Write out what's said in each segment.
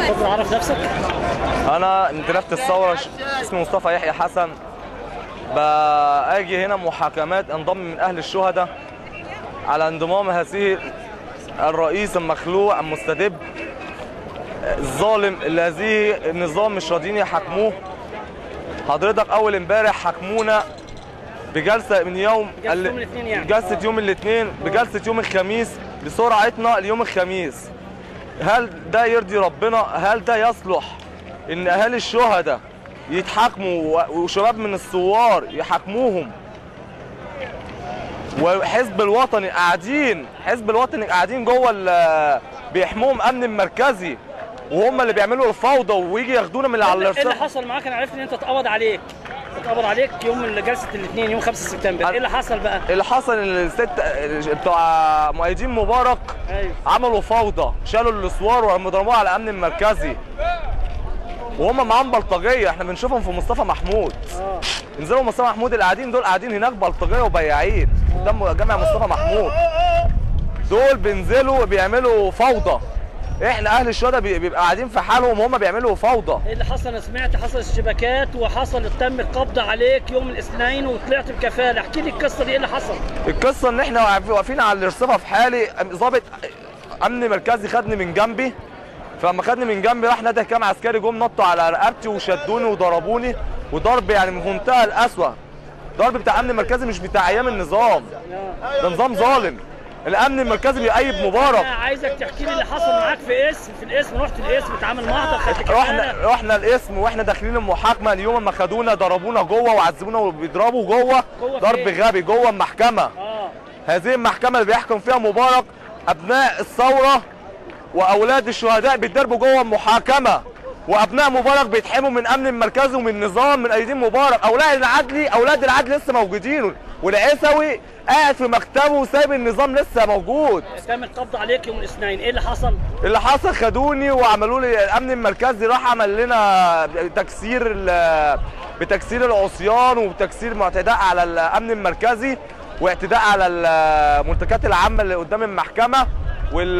اتفضل عرف نفسك انا انتدبت الثوره ش- اسمي مصطفى يحيى حسن باجي هنا محاكمات انضم من اهل الشهداء على انضمام هذه الرئيس المخلوع المستدب الظالم الذي النظام مش راضيين يحاكموه حضرتك اول امبارح حكمونا بجلسه من يوم جلسة ال- يوم الاثنين يعني. جلسه يوم الاثنين بجلسه يوم الخميس بسرعتنا ليوم الخميس هل ده يرضي ربنا هل ده يصلح ان اهالي الشهداء يتحاكموا و- وشباب من الثوار يحاكموهم وحزب الوطني قاعدين حزب الوطني قاعدين جوه ال- بيحموهم امن المركزي وهم اللي بيعملوا الفوضى ويجي ياخدونا من على ايه اللي الارصفه حصل معاك انا عرفت ان انت اتقبض عليك اتقبض عليك يوم جلسه الاثنين يوم 5 سبتمبر ايه اللي حصل بقى اللي حصل ان الست بتوع مؤيدين مبارك ايوه عملوا فوضى شالوا الاسوار وقاموا ضربوها على الامن المركزي وهم معاهم بلطجيه احنا بنشوفهم في مصطفى محمود اه انزلوا مصطفى محمود اللي قاعدين دول قاعدين هناك بلطجيه وبياعين قدام جامع مصطفى محمود دول بينزلوا بيعملوا فوضى احنا اهل الشهداء بي- بيبقى قاعدين في حالهم وهم بيعملوا فوضى ايه اللي حصل انا سمعت حصل اشتباكات وحصل تم القبض عليك يوم الاثنين وطلعت بكفاله احكي لي القصه دي ايه اللي حصل القصه ان احنا واقف- واقفين على الارصفه في حالي ظابط امن مركزي خدني من جنبي فلما خدني من جنبي راح نادى كام عسكري جم نطوا على رقبتي وشدوني وضربوني وضرب يعني من منتهى القسوه ضرب بتاع امن مركزي مش بتاع ايام النظام آه. ده نظام ظالم الامن المركزي بيأيد مبارك انا عايزك تحكي لي اللي حصل معاك في اسم في الاسم رحت الاسم اتعامل محضر خدت رحنا كفاله رحنا القسم واحنا داخلين المحاكمه اليوم ما خدونا ضربونا جوه وعذبونا وبيضربوا جوه جوه ضرب فين؟ غبي جوه المحكمه اه هذه المحكمة اللي بيحكم فيها مبارك أبناء الثورة وأولاد الشهداء بيتضربوا جوه المحاكمة وأبناء مبارك بيتحموا من أمن المركزي ومن نظام من أيدين مبارك أولاد العدلي أولاد العدل لسه موجودين والعيسوي قاعد في مكتبه وسايب النظام لسه موجود تم القبض عليك يوم الاثنين ايه اللي حصل اللي حصل خدوني وعملوا لي الامن المركزي راح عمل لنا تكسير ال- بتكسير العصيان وبتكسير اعتداء على الامن المركزي واعتداء على المنتجات العامه اللي قدام المحكمه وال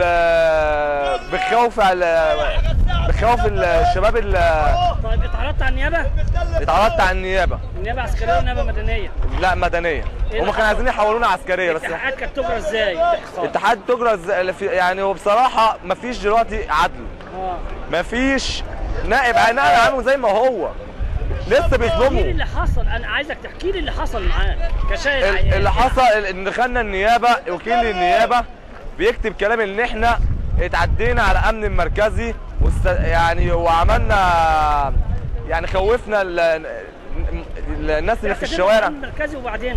بخوف على بخوف الشباب اللي طيب اتعرضت على النيابه اتعرضت على النيابه النيابه عسكريه ولا نيابه مدنيه لا مدنيه إيه هم اللي كانوا عايزين يحولونا عسكريه بس الاتحاد كانت تجرى ازاي الاحصاء اتحاد تجرى إز- في- يعني هو بصراحه مفيش دلوقتي عدل اه مفيش نائب نائب عنه زي ما هو لسه احكي لي بيظلموا اللي حصل انا عايزك تحكي لي اللي حصل معاك كشاهد ال- عيان. اللي حصل ان دخلنا النيابه وكيل النيابه بيكتب كلام ان احنا اتعدينا على امن المركزي واست- يعني وعملنا يعني خوفنا ال- ال- الناس اللي في اعتداء الشوارع على المركزي وبعدين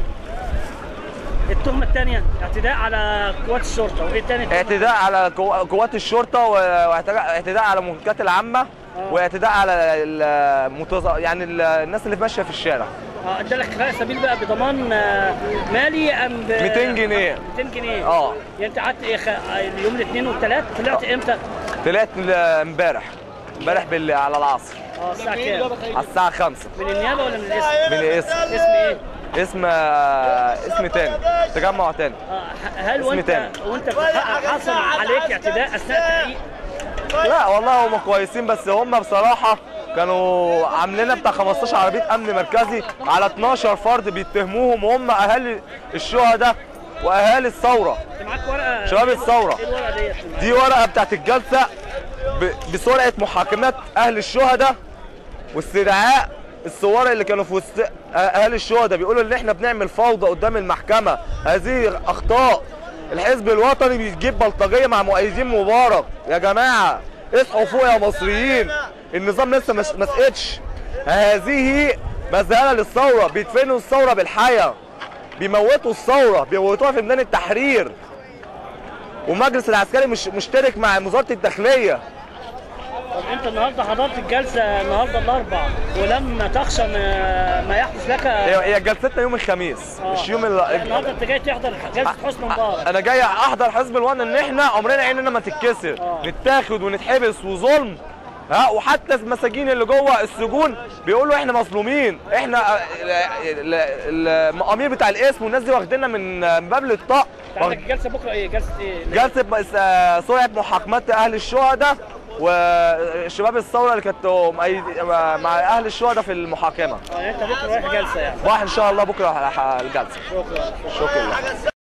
التهمه الثانيه اعتداء على قوات الشرطه وايه تاني اعتداء على قو- قوات الشرطه و- واعتداء اعتداء على المنتجات العامه واعتداء على المتظ... يعني ال- الناس اللي ماشيه في الشارع اه ادالك كفايه سبيل بقى بضمان آه، مالي ام ب 200 جنيه. 200 جنيه اه. يعني انت قعدت ايه خ... اليوم الاثنين والثلاث طلعت امتى؟ طلعت ال- امبارح امبارح بالليل على العصر اه الساعه كام؟ على الساعه 5 من النيابه ولا من الاسم؟ من اسم اسم ايه؟ اسم اسم تاني تجمع تاني اه ه- هل اسم وانت تاني. وانت بتحقق حصل عليك اعتداء اثناء التحقيق؟ لا والله هم كويسين بس هم بصراحه كانوا عاملين بتاع 15 عربيه امن مركزي على 12 فرد بيتهموهم وهم اهالي الشهداء واهالي الثوره انت معاك ورقه شباب الثورة. ايه الورقه ديت؟ دي ورقه بتاعت الجلسه ب- بسرعه محاكمات اهل الشهداء واستدعاء الثوار اللي كانوا في وسط اهالي الشهداء بيقولوا ان احنا بنعمل فوضى قدام المحكمه هذه اخطاء الحزب الوطني بيجيب بلطجيه مع مؤيدين مبارك يا جماعه اصحوا فوق يا مصريين النظام لسه مش ما سقطش هذه مزاله للثوره بيدفنوا الثوره بالحياه بيموتوا الثوره بيموتوها في ميدان التحرير ومجلس العسكري مش مشترك مع وزاره الداخليه طب انت النهارده حضرت الجلسه النهارده الاربع ولم تخشى ما, ما يحدث لك هي هي جلستنا يوم الخميس آه. مش يوم يعني ال... النهارده انت جاي تحضر جلسه حسن مبارك انا جاي احضر حزب الوطن ان احنا عمرنا عيننا ما تتكسر آه. نتاخد ونتحبس وظلم ها وحتى المساجين اللي جوه السجون بيقولوا احنا مظلومين احنا آه، ال- ال- المقامير بتاع الاسم والناس دي واخديننا من من باب للطاق عندك الجلسه بكره ايه جلسه ايه جلسه م- س- سرعه محاكمات اهل الشهداء وشباب الثوره اللي كانت مؤيد- مع اهل الشهداء في المحاكمه يعني انت بكره رايح جلسه يعني راح ان شاء الله بكره على الجلسه شكرا شكرا